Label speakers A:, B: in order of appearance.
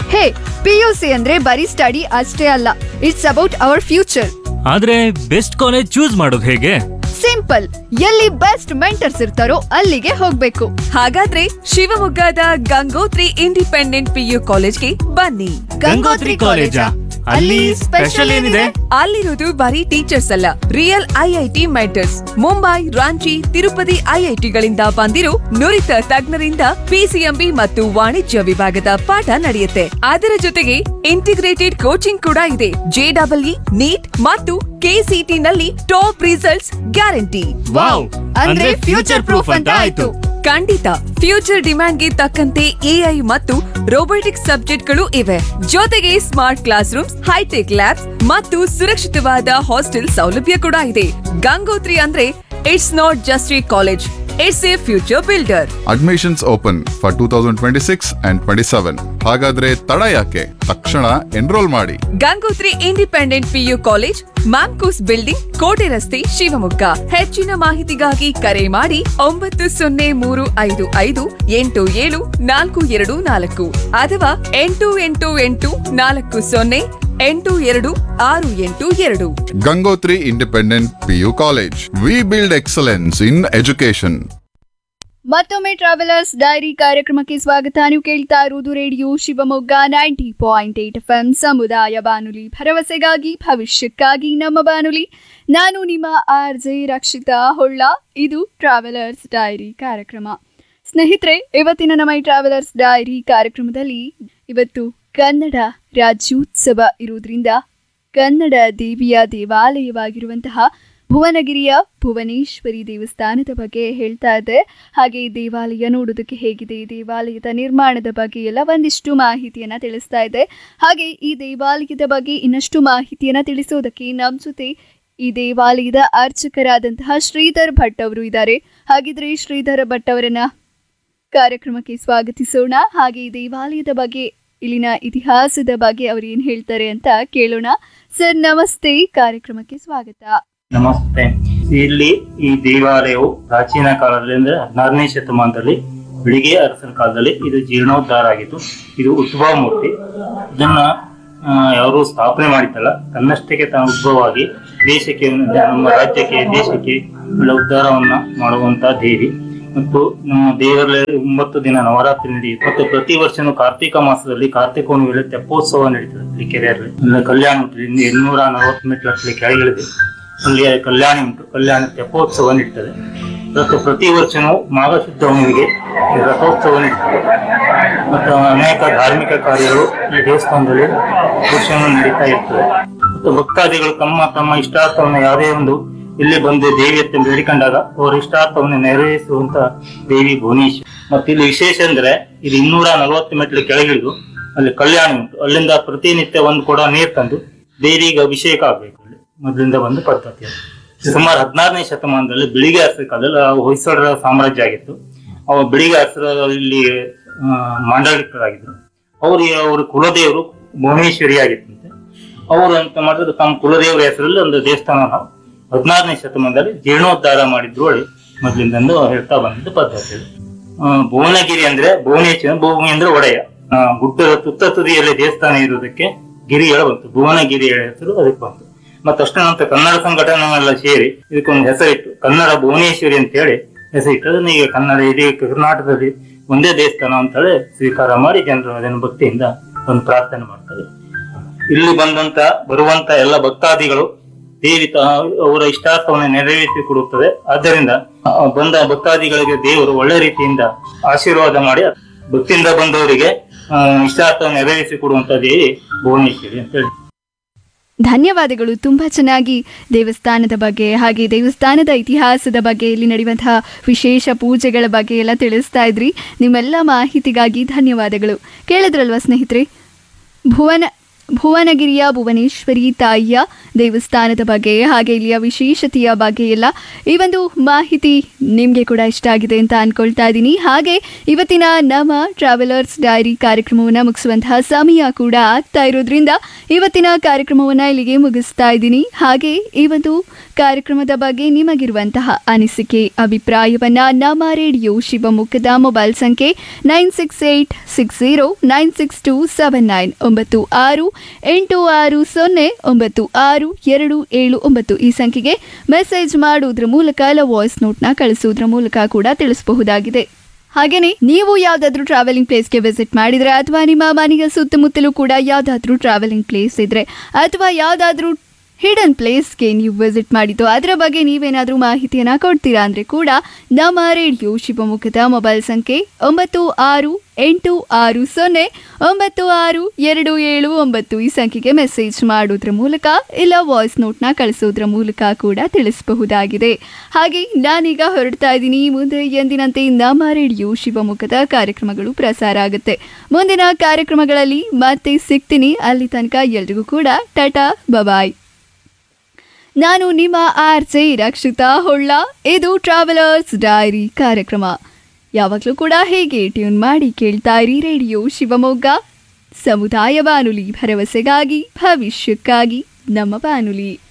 A: ಹೇ PUC ಅಂದ್ರೆ ಬರೀ study ಅಷ್ಟೇ ಅಲ್ಲ ಇಟ್ಸ್ ಅಬೌಟ್ ಅವರ್ ಫ್ಯೂಚರ್
B: ಆದ್ರೆ ಬೆಸ್ಟ್ ಕಾಲೇಜ್ ಚೂಸ್ ಮಾಡೋದು ಹೇಗೆ
A: ಸಿಂಪಲ್ ಎಲ್ಲಿ ಬೆಸ್ಟ್ ಮೆಂಟರ್ಸ್ ಇರ್ತಾರೋ ಅಲ್ಲಿಗೆ ಹೋಗ್ಬೇಕು
C: ಹಾಗಾದ್ರೆ ಶಿವಮೊಗ್ಗದ ಗಂಗೋತ್ರಿ ಇಂಡಿಪೆಂಡೆಂಟ್ ಪಿಯು ಕಾಲೇಜ್ಗೆ ಬನ್ನಿ
B: ಗಂಗೋತ್ರಿ ಕಾಲೇಜಾ? ಅಲ್ಲಿ ಸ್ಪೆಷಲ್ ಏನಿದೆ?
C: ಅಲ್ಲಿರೋದು ಬರೀ ಟೀಚರ್ಸ್ ಅಲ್ಲ real IIT mentors Mumbai Ranchi Tirupati ಐಐಟಿಗಳಿಂದ ಬಂದಿರೋ ನುರಿತ ತಜ್ಞರಿಂದ ಪಿಸಿಎಂಬಿ ಮತ್ತು ವಾಣಿಜ್ಯ ವಿಭಾಗದ ಪಾಠ ನಡೆಯುತ್ತೆ ಅದರ ಜೊತೆಗೆ ಇಂಟಿಗ್ರೇಟೆಡ್ ಕೋಚಿಂಗ್ ಕೂಡ ಇದೆ ಜೆಡಬ್ಲ್ಇ ನೀಟ್ ಮತ್ತು ಕೆಸಿಟಿ ನಲ್ಲಿ ಟಾಪ್ ರಿಸಲ್ಟ್ಸ್ ಗ್ಯಾರಂಟಿ
B: ವಾವ್
A: ಅಂದ್ರೆ ಫ್ಯೂಚರ್ ಪ್ರೂಫ್ ಅಂತ ಆಯ್ತು
C: ಖಂಡಿತ ಫ್ಯೂಚರ್ ಡಿಮ್ಯಾಂಡ್ಗೆ ತಕ್ಕಂತೆ ಎಐ ಮತ್ತು ರೋಬೋಟಿಕ್ಸ್ ಸಬ್ಜೆಕ್ಟ್ಗಳು ಇವೆ ಜೊತೆಗೆ smart classrooms hi tech labs ಮತ್ತು ಸುರಕ್ಷಿತವಾದ ಹಾಸ್ಟೆಲ್ ಸೌಲಭ್ಯ ಕೂಡ ಇದೆ ಗಂಗೋತ್ರಿ ಅಂದ್ರೆ it's not just a college it's a future builder
D: admissions open for two thousand twenty six and twenty seven ಹಾಗಾದ್ರೆ ತಡ ಯಾಕೆ ತಕ್ಷಣ ಎನ್ರೋಲ್ ಮಾಡಿ
C: Gangotri independent PU college Mamcos building ಕೋಟೆ ರಸ್ತೆ ಶಿವಮೊಗ್ಗ ಹೆಚ್ಚಿನ ಮಾಹಿತಿಗಾಗಿ ಕರೆ ಮಾಡಿ ಒಂಬತ್ತು ಸೊನ್ನೆ ಮೂರು ಐದು ಐದು ಎಂಟು ಏಳು ನಾಲ್ಕು ಎರಡು ನಾಲ್ಕು ಅಥವಾ ಎಂಟು ಎಂಟು ಎಂಟು ನಾಲ್ಕು ಸೊನ್ನೆ ಎಂಟು ಎರಡು ಆರು ಎಂಟು ಎರಡು
D: Gangotri independent PU college we build excellence in education
A: ಮತ್ತೊಮ್ಮೆ ಟ್ರಾವೆಲರ್ಸ್ ಡೈರಿ ಕಾರ್ಯಕ್ರಮಕ್ಕೆ ಸ್ವಾಗತ ನೀವು ಕೇಳ್ತಾ ಇರುವುದು radio Shivamogga ninety point eight F M ಸಮುದಾಯ ಬಾನುಲಿ ಭರವಸೆಗಾಗಿ ಭವಿಷ್ಯಕ್ಕಾಗಿ ನಮ್ಮ ಬಾನುಲಿ ನಾನು ನಿಮ್ಮ ಆರ್ ಜೆ ರಕ್ಷಿತಾ ಹೊಳ್ಳ ಇದು ಟ್ರಾವೆಲರ್ಸ್ ಡೈರಿ ಕಾರ್ಯಕ್ರಮ ಸ್ನೇಹಿತರೆ ಇವತ್ತಿನ ನಮ್ಮ ಈ ಟ್ರಾವೆಲರ್ಸ್ ಡೈರಿ ಕಾರ್ಯಕ್ರಮದಲ್ಲಿ ಇವತ್ತು ಕನ್ನಡ ರಾಜ್ಯೋತ್ಸವ ಇರುವುದರಿಂದ ಕನ್ನಡ ದೇವಿಯ ದೇವಾಲಯವಾಗಿರುವಂತಹ ಭುವನಗಿರಿಯ ಭುವನೇಶ್ವರಿ ದೇವಸ್ಥಾನದ ಬಗ್ಗೆ ಹೇಳ್ತಾ ಇದೆ ಹಾಗೆ ಈ ದೇವಾಲಯ ನೋಡೋದಕ್ಕೆ ಹೇಗಿದೆ ಈ ದೇವಾಲಯದ ನಿರ್ಮಾಣದ ಬಗ್ಗೆ ಎಲ್ಲ ಒಂದಿಷ್ಟು ಮಾಹಿತಿಯನ್ನ ತಿಳಿಸ್ತಾ ಇದೆ ಹಾಗೆ ಈ ದೇವಾಲಯದ ಬಗ್ಗೆ ಇನ್ನಷ್ಟು ಮಾಹಿತಿಯನ್ನ ತಿಳಿಸೋದಕ್ಕೆ ನಮ್ಮ ಜೊತೆ ಈ ದೇವಾಲಯದ ಅರ್ಚಕರಾದಂತಹ ಶ್ರೀಧರ್ ಭಟ್ ಅವರು ಇದ್ದಾರೆ ಹಾಗಿದ್ರೆ ಶ್ರೀಧರ ಭಟ್ ಅವರನ್ನ ಕಾರ್ಯಕ್ರಮಕ್ಕೆ ಸ್ವಾಗತಿಸೋಣ ಹಾಗೆ ಈ ದೇವಾಲಯದ ಬಗ್ಗೆ ಇಲ್ಲಿನ ಇತಿಹಾಸದ ಬಗ್ಗೆ ಅವ್ರು ಏನ್ ಹೇಳ್ತಾರೆ ಅಂತ ಕೇಳೋಣ ಸರ್ ನಮಸ್ತೆ ಕಾರ್ಯಕ್ರಮಕ್ಕೆ ಸ್ವಾಗತ
E: ನಮಸ್ತೆ ಇಲ್ಲಿ ಈ ದೇವಾಲಯವು ಪ್ರಾಚೀನ ಕಾಲದಲ್ಲಿ ಅಂದ್ರೆ ಹದಿನಾರನೇ ಶತಮಾನದಲ್ಲಿ ಬಿಳಿಗೆ ಅರಸನ ಕಾಲದಲ್ಲಿ ಇದು ಜೀರ್ಣೋದ್ಧಾರ ಆಗಿತ್ತು ಇದು ಉದ್ಭವ ಮೂರ್ತಿ ಇದನ್ನ ಆ, ಯಾರು ಸ್ಥಾಪನೆ ಮಾಡಿದ್ದಲ್ಲ ತನ್ನಷ್ಟಕ್ಕೆ ತಾನು ಉದ್ಭವವಾಗಿ ದೇಶಕ್ಕೆ ನಮ್ಮ ರಾಜ್ಯಕ್ಕೆ ದೇಶಕ್ಕೆ ಒಳ್ಳೆ ಉದ್ಧಾರವನ್ನ ಮಾಡುವಂತ ದೇವಿ ಮತ್ತು ನಮ್ಮ ದೇವರಲ್ಲಿ ಒಂಬತ್ತು ದಿನ ನವರಾತ್ರಿ ನಡೆಯುತ್ತೆ ಮತ್ತು ಪ್ರತಿ ವರ್ಷನೂ ಕಾರ್ತಿಕ ಮಾಸದಲ್ಲಿ ಕಾರ್ತಿಕೋನ ವೇಳೆ ತೆಪ್ಪೋತ್ಸವ ನಡೀತದೆ ಇಲ್ಲಿ ಕೆರೆಯಲ್ಲಿ ಅಂದ್ರೆ ಕಲ್ಯಾಣ ಉಂಟು ಇಲ್ಲಿ ಇನ್ನೂರ ನಲವತ್ತು ಮೆಟ್ಲು ಹತ್ತಲಿ ಕೆಳಗಿಳಿದೆ ಅಲ್ಲಿ ಕಲ್ಯಾಣಿ ಉಂಟು ಕಲ್ಯಾಣ ತೆಪ್ಪೋತ್ಸವ ನಡೀತದೆ ಮತ್ತು ಪ್ರತಿ ವರ್ಷನೂ ಮಾಘ ಶುದ್ಧ ಹುಣ್ಣಿಮೆಗೆ ಈ ರಥೋತ್ಸವ ನಡೀತದೆ ಮತ್ತು ಅನೇಕ ಧಾರ್ಮಿಕ ಕಾರ್ಯಗಳು ಈ ದೇವಸ್ಥಾನದಲ್ಲಿ ವರ್ಷನೂ ನಡೀತಾ ಇರ್ತದೆ ಮತ್ತು ಭಕ್ತಾದಿಗಳು ತಮ್ಮ ತಮ್ಮ ಇಷ್ಟಾರ್ಥವನ್ನು ಯಾವುದೇ ಒಂದು ಇಲ್ಲಿ ಬಂದು ದೇವಿ ಹತ್ರ ಬೇಡಿಕೊಂಡಾಗ ಅವರ ಇಷ್ಟಾರ್ಥವನ್ನು ನೆರವೇರಿಸುವಂತ ದೇವಿ ಭುವನೇಶ್ವರಿ ಮತ್ತು ಇಲ್ಲಿ ವಿಶೇಷ ಅಂದ್ರೆ ಇದು ಇನ್ನೂರ ನಲವತ್ತು ಮೆಟ್ಲು ಕೆಳಗಿಳಿದು ಅಲ್ಲಿ ಕಲ್ಯಾಣ ಉಂಟು ಅಲ್ಲಿಂದ ಪ್ರತಿನಿತ್ಯ ಒಂದು ಕೂಡ ನೀರು ತಂದು ದೇವಿಗೆ ಅಭಿಷೇಕ ಆಗ್ಬೇಕು ಅಲ್ಲಿ ಮೊದಲಿಂದ ಬಂದ ಪದ್ಧತಿ ಅದು. ಸುಮಾರು ಹದಿನಾರನೇ ಶತಮಾನದಲ್ಲಿ ಬಿಳಿಗೆ ಅರಸರ ಕಾಲದಲ್ಲಿ ಆ ಹೊಯ್ಸಳರ ಸಾಮ್ರಾಜ್ಯ ಆಗಿತ್ತು ಅವ ಬಿಳಿಗೆ ಅರಸರ ಇಲ್ಲಿ ಆ, ಮಾಂಡಲಿಕರಾಗಿದ್ರು ಅವ್ರು ಅವ್ರ ಕುಲದೇವರು ಭುವನೇಶ್ವರಿ ಆಗಿತ್ತಂತೆ ಅವರು ಅಂತ ಮಾಡಿದ್ರೆ ತಮ್ಮ ಕುಲದೇವರ ಹೆಸರಲ್ಲಿ ಒಂದು ದೇವಸ್ಥಾನ ಹದಿನಾರನೇ ಶತಮಾನದಲ್ಲಿ ಜೀರ್ಣೋದ್ಧಾರ ಮಾಡಿದ್ರು ಹೇಳಿ ಮೊದಲಿಂದಂದು ಹೇಳ್ತಾ ಬಂದಿದ್ದ ಪದ್ಧತಿ ಅದು. ಆ, ಭುವನಗಿರಿ ಅಂದ್ರೆ ಭುವನೇಶ್ವರ ಭೂಮಿ ಅಂದ್ರೆ ಒಡೆಯ ಆ, ಗುಡ್ಡದ ತುತ್ತ ತುದಿಯಲ್ಲಿ ದೇವಸ್ಥಾನ ಇರುವುದಕ್ಕೆ ಗಿರಿ ಹೇಳ ಬಂತು ಭುವನಗಿರಿ ಹೇಳ ಹೆಸರು ಅದಕ್ಕೆ ಬಂತು ಮತ್ತಷ್ಟೇ ನಂತರ ಕನ್ನಡ ಸಂಘಟನೆಗಳೆಲ್ಲ ಸೇರಿ ಇದಕ್ಕೊಂದು ಹೆಸರಿಟ್ಟು ಕನ್ನಡ ಭುವನೇಶ್ವರಿ ಅಂತ ಹೇಳಿ ಹೆಸರಿಟ್ಟು ಅದನ್ನ ಈಗ ಕನ್ನಡ ಇಡೀ ಕರ್ನಾಟಕದಲ್ಲಿ ಒಂದೇ ದೇವಸ್ಥಾನ ಅಂತೇಳಿ ಸ್ವೀಕಾರ ಮಾಡಿ ಜನರು ಅದನ್ನು ಭಕ್ತಿಯಿಂದ ಒಂದು ಪ್ರಾರ್ಥನೆ ಮಾಡ್ತಾರೆ ಇಲ್ಲಿ ಬಂದಂತ ಬರುವಂತ ಎಲ್ಲ ಭಕ್ತಾದಿಗಳು ದೇವಿ ತ- ಅವರ ಇಷ್ಟಾರ್ಥವನ್ನು ನೆರವೇರಿಸಿ ಕೊಡುತ್ತದೆ ಆದ್ದರಿಂದ ಆ, ಬಂದ ಭಕ್ತಾದಿಗಳಿಗೆ ದೇವರು ಒಳ್ಳೆ ರೀತಿಯಿಂದ ಆಶೀರ್ವಾದ ಮಾಡಿ ಭಕ್ತಿಯಿಂದ ಬಂದವರಿಗೆ ಆ, ಇಷ್ಟಾರ್ಥವನ್ನು ನೆರವೇರಿಸಿ ಕೊಡುವಂತ ದೇವಿ ಭುವನೇಶ್ವರಿ ಅಂತ ಹೇಳಿ
A: ಧನ್ಯವಾದಗಳು ತುಂಬ ಚೆನ್ನಾಗಿ ದೇವಸ್ಥಾನದ ಬಗ್ಗೆ ಹಾಗೆ ದೇವಸ್ಥಾನದ ಇತಿಹಾಸದ ಬಗ್ಗೆ ಇಲ್ಲಿ ನಡೆಯುವಂತಹ ವಿಶೇಷ ಪೂಜೆಗಳ ಬಗ್ಗೆ ಎಲ್ಲ ತಿಳಿಸ್ತಾ ಇದ್ರಿ ನಿಮ್ಮೆಲ್ಲ ಮಾಹಿತಿಗಾಗಿ ಧನ್ಯವಾದಗಳು ಕೇಳಿದ್ರಲ್ವಾ ಸ್ನೇಹಿತರೆ ಭುವನ ಭುವನಗಿರಿಯ ಭುವನೇಶ್ವರಿ ತಾಯಿಯ ದೇವಸ್ಥಾನದ ಬಗ್ಗೆ ಹಾಗೆ ಇಲ್ಲಿಯ ವಿಶೇಷತೆಯ ಬಗ್ಗೆ ಎಲ್ಲ ಈ ಒಂದು ಮಾಹಿತಿ ನಿಮಗೆ ಕೂಡ ಇಷ್ಟ ಆಗಿದೆ ಅಂತ ಅನ್ಕೊಳ್ತಾ ಇದ್ದೀನಿ ಹಾಗೆ ಇವತ್ತಿನ ನಮ್ಮ ಟ್ರಾವೆಲರ್ಸ್ ಡೈರಿ ಕಾರ್ಯಕ್ರಮವನ್ನು ಮುಗಿಸುವಂತಹ ಸಮಯ ಕೂಡ ಆಗ್ತಾ ಇರೋದ್ರಿಂದ ಇವತ್ತಿನ ಕಾರ್ಯಕ್ರಮವನ್ನು ಇಲ್ಲಿಗೆ ಮುಗಿಸ್ತಾ ಇದ್ದೀನಿ ಹಾಗೆ ಈ ಒಂದು ಕಾರ್ಯಕ್ರಮದ ಬಗ್ಗೆ ನಿಮಗಿರುವಂತಹ ಅನಿಸಿಕೆ ಅಭಿಪ್ರಾಯವನ್ನ ನಮ್ಮ ರೇಡಿಯೋ ಶಿವಮೊಗ್ಗದ ಮೊಬೈಲ್ ಸಂಖ್ಯೆ nine six eight six zero nine six two seven nine ಒಂಬತ್ತು ಆರು ಎಂಟು ಆರು ಸೊನ್ನೆ ಒಂಬತ್ತು ಆರು ಎರಡು ಏಳು ಒಂಬತ್ತು ಈ ಸಂಖ್ಯೆಗೆ ಮೆಸೇಜ್ ಮಾಡುವುದರ ಮೂಲಕ ಇಲ್ಲ ವಾಯ್ಸ್ ನೋಟ್ನ ಕಳಿಸುವುದರ ಮೂಲಕ ಕೂಡ ತಿಳಿಸಬಹುದಾಗಿದೆ ಹಾಗೇನೆ ನೀವು ಯಾವ್ದಾದ್ರು ಟ್ರಾವೆಲಿಂಗ್ ಪ್ಲೇಸ್ಗೆ ವಿಸಿಟ್ ಮಾಡಿದ್ರೆ ಅಥವಾ ನಿಮ್ಮ ಮನೆಯ ಸುತ್ತಮುತ್ತಲೂ ಕೂಡ ಯಾವ್ದಾದ್ರು ಟ್ರಾವೆಲಿಂಗ್ ಪ್ಲೇಸ್ ಇದ್ರೆ ಅಥವಾ ಯಾವ್ದಾದ್ರು ಹಿಡನ್ ಪ್ಲೇಸ್ಗೆ ನೀವು ವಿಸಿಟ್ ಮಾಡಿದ್ದು ಅದರ ಬಗ್ಗೆ ನೀವೇನಾದರೂ ಮಾಹಿತಿಯನ್ನು ಕೊಡ್ತೀರಾ ಅಂದರೆ ಕೂಡ ನಮ್ಮ ರೇಡಿಯೋ ಶಿವಮೊಗ್ಗದ ಮೊಬೈಲ್ ಸಂಖ್ಯೆ ಒಂಬತ್ತು ಆರು ಎಂಟು ಆರು ಸೊನ್ನೆ ಒಂಬತ್ತು ಆರು ಎರಡು ಏಳು ಒಂಬತ್ತು ಈ ಸಂಖ್ಯೆಗೆ ಮೆಸೇಜ್ ಮಾಡೋದ್ರ ಮೂಲಕ ಇಲ್ಲ ವಾಯ್ಸ್ ನೋಟ್ನ ಕಳಿಸೋದ್ರ ಮೂಲಕ ಕೂಡ ತಿಳಿಸಬಹುದಾಗಿದೆ ಹಾಗೆ ನಾನೀಗ ಹೊರಡ್ತಾ ಇದ್ದೀನಿ ಮುಂದೆ ಎಂದಿನಂತೆ ನಮ್ಮ ರೇಡಿಯೋ ಶಿವಮೊಗ್ಗದ ಕಾರ್ಯಕ್ರಮಗಳು ಪ್ರಸಾರ ಆಗುತ್ತೆ ಮುಂದಿನ ಕಾರ್ಯಕ್ರಮಗಳಲ್ಲಿ ಮತ್ತೆ ಸಿಗ್ತೀನಿ ಅಲ್ಲಿ ತನಕ ಎಲ್ರಿಗೂ ಕೂಡ ಟಾಟಾ ಬಬಾಯ್ ನಾನು ನಿಮ್ಮ ಆರ್ ಜೆ ರಕ್ಷಿತಾ ಹೊಳ್ಳ ಇದು ಟ್ರಾವೆಲರ್ಸ್ ಡೈರಿ ಕಾರ್ಯಕ್ರಮ ಯಾವಾಗಲೂ ಕೂಡ ಹೇಗೆ ಟ್ಯೂನ್ ಮಾಡಿ ಕೇಳ್ತಾ ಇರಿ ರೇಡಿಯೋ ಶಿವಮೊಗ್ಗ ಸಮುದಾಯ ಬಾನುಲಿ ಭರವಸೆಗಾಗಿ ಭವಿಷ್ಯಕ್ಕಾಗಿ ನಮ್ಮ ಬಾನುಲಿ